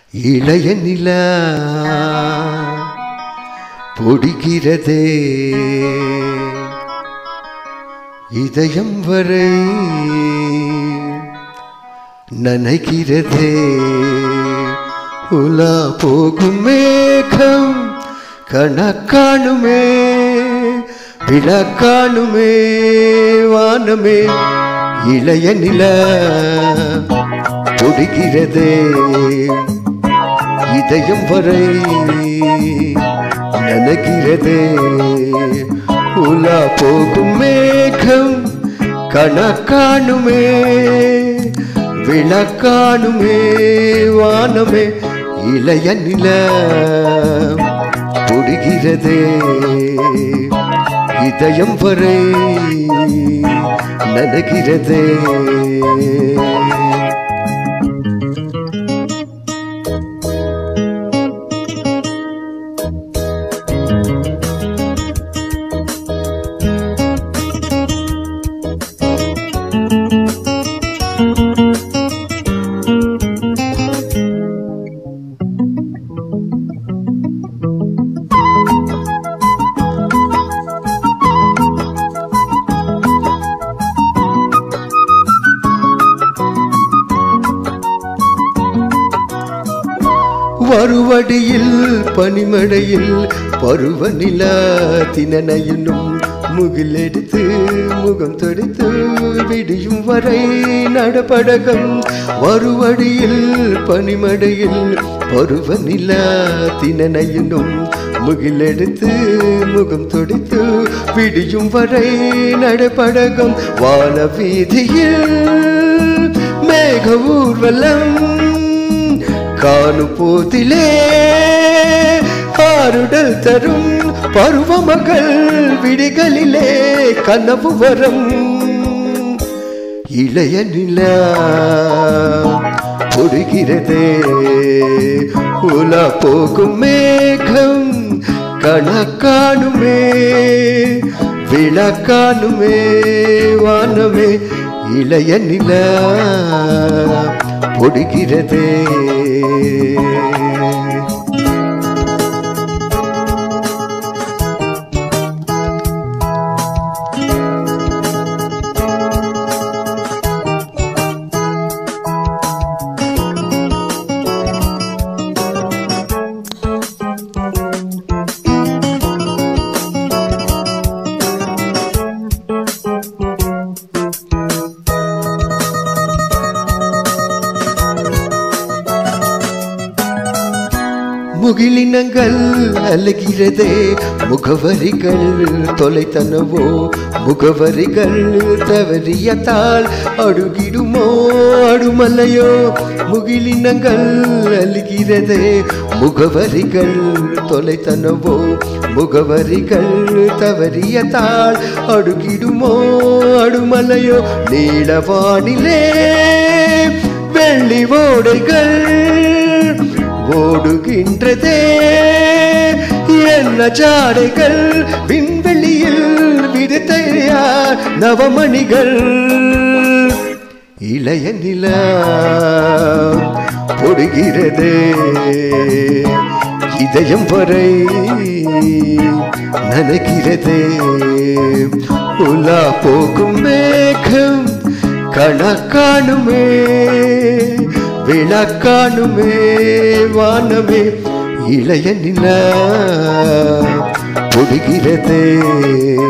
இளைய நிலா பொடிகிறதே இதயம் வரை நனைகிறதே உலா போகும் மேகம் கணக்காணுமே விளக்காணுமே வானமே இளைய நில பொடிகிறதே இதயம் வரை நனகிறதே உலா போகும் மேகம் கணக்காணுமே விளக்காணுமே வானமே இளைய நில பொடிகிறதே இதயம் வரை நனகிறதே வருவடியில் பனிமழையில் பருவநில தினனையினும் முகிலெடுத்து முகம் தொடுத்து விடியும் வரை நடப்படகம் வருவடியில் பனிமழையில் பருவநில தினனையினும் முகிலெடுத்து முகம் தொடுத்து விடியும் வரை நடப்படகம் வான வீதியில் மேக ஊர்வலம் காணும் போதிலே ஆறுடல் தரும் பருவமகள் விடிகளிலே கனவு வரம் இளைய நிலா பொடுகிறதே உலா போகும் மேகம் கணக்காணுமே விளக்காணுமே வானமே இளைய நிலா பொடுகிறதே முகிலினங்கள் அழுகிறதே முகவரிகள் தொலைத்தனவோ முகவரிகள் தவறியத்தால் அடுகிடுமோ அடுமல்லையோ முகிலினங்கள் அழுகிறதே முகவரிகள் தொலைத்தனவோ முகவரிகள் தவறியத்தால் அடுகிடுமோ அடுமலையோ நீளவானிலே வெள்ளி ஓடைகள் ஓடுகின்றதே என்ன ஜாடைகள் விண்வெளியில் விடுத்தையார் நவமணிகள் இளைய நிலா பொடுகிறதே இதயம் வரை நனைகிறதே உலா போகும் மேகம் கணக்காணுமே விளக்காணுமே வானமே இளைய நிலா பொடுகிறதே